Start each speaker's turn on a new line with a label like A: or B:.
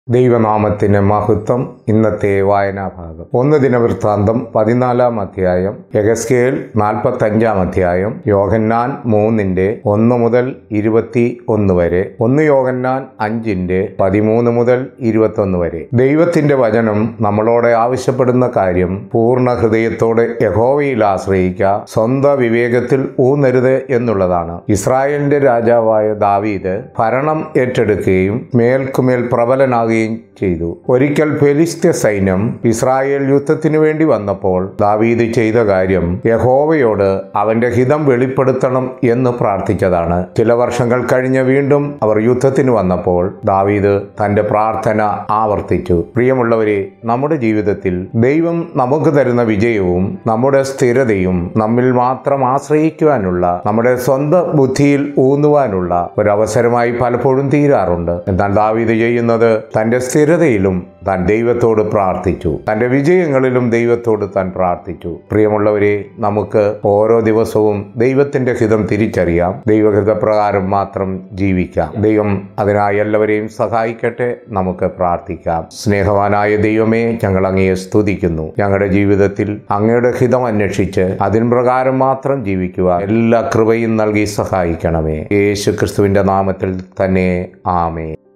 A: ദൈവനാമത്തിന് മഹത്വം ഇന്നത്തെ വായനാഭാഗം ഒന്ന് ദിനവൃത്താന്തം പതിനാലാം അധ്യായം യഗസ്കേൽ നാൽപ്പത്തഞ്ചാം അധ്യായം യോഹന്നാൻ മൂന്നിന്റെ ഒന്ന് മുതൽ ഇരുപത്തി ഒന്ന് വരെ ഒന്ന് യോഹന്നാൻ അഞ്ചിന്റെ പതിമൂന്ന് മുതൽ ഇരുപത്തൊന്ന് വരെ ദൈവത്തിന്റെ വചനം നമ്മളോട് ആവശ്യപ്പെടുന്ന കാര്യം പൂർണ്ണ ഹൃദയത്തോടെ യഹോവയിൽ ആശ്രയിക്കുക സ്വന്തം വിവേകത്തിൽ ഊന്നരുത് എന്നുള്ളതാണ് ഇസ്രായേലിന്റെ രാജാവായ ദാവീദ് ഭരണം ഏറ്റെടുക്കുകയും മേൽക്കുമേൽ പ്രബലനാകുകയും ചെയ്തു ഒരിക്കൽ ഫെലിസ്ത്യ സൈന്യം ഇസ്രായേൽ യുദ്ധത്തിനു വേണ്ടി വന്നപ്പോൾ ദാവീദ് ചെയ്ത കാര്യം യഹോവയോട് അവന്റെ ഹിതം വെളിപ്പെടുത്തണം എന്ന് പ്രാർത്ഥിച്ചതാണ് ചില വർഷങ്ങൾ കഴിഞ്ഞ് വീണ്ടും അവർ യുദ്ധത്തിന് വന്നപ്പോൾ ദാവീദ് തന്റെ പ്രാർത്ഥന ആവർത്തിച്ചു പ്രിയമുള്ളവരെ നമ്മുടെ ജീവിതത്തിൽ ദൈവം നമുക്ക് തരുന്ന വിജയവും നമ്മുടെ സ്ഥിരതയും നമ്മിൽ മാത്രം ആശ്രയിക്കുവാനുള്ള നമ്മുടെ സ്വന്തം ബുദ്ധിയിൽ ഊന്നുവാനുള്ള ഒരവസരമായി പലപ്പോഴും തീരാറുണ്ട് എന്നാൽ ദാവീദ് ചെയ്യുന്നത് തന്റെ സ്ഥിരതയിലും താൻ ദൈവത്തോട് പ്രാർത്ഥിച്ചു തന്റെ വിജയങ്ങളിലും ദൈവത്തോട് താൻ പ്രാർത്ഥിച്ചു പ്രിയമുള്ളവരെ നമുക്ക് ഓരോ ദിവസവും ദൈവത്തിന്റെ ഹിതം തിരിച്ചറിയാം ദൈവഹിതപ്രകാരം മാത്രം ജീവിക്കാം ദൈവം അതിനായി എല്ലാവരെയും സഹായിക്കട്ടെ നമുക്ക് പ്രാർത്ഥിക്കാം സ്നേഹവാനായ ദൈവമേ ഞങ്ങൾ അങ്ങയെ സ്തുതിക്കുന്നു ഞങ്ങളുടെ ജീവിതത്തിൽ അങ്ങയുടെ ഹിതം അന്വേഷിച്ച് അതിൻ പ്രകാരം മാത്രം ജീവിക്കുവാൻ എല്ലാ കൃപയും നൽകി സഹായിക്കണമേ യേശു ക്രിസ്തുവിന്റെ നാമത്തിൽ തന്നെ ആമേ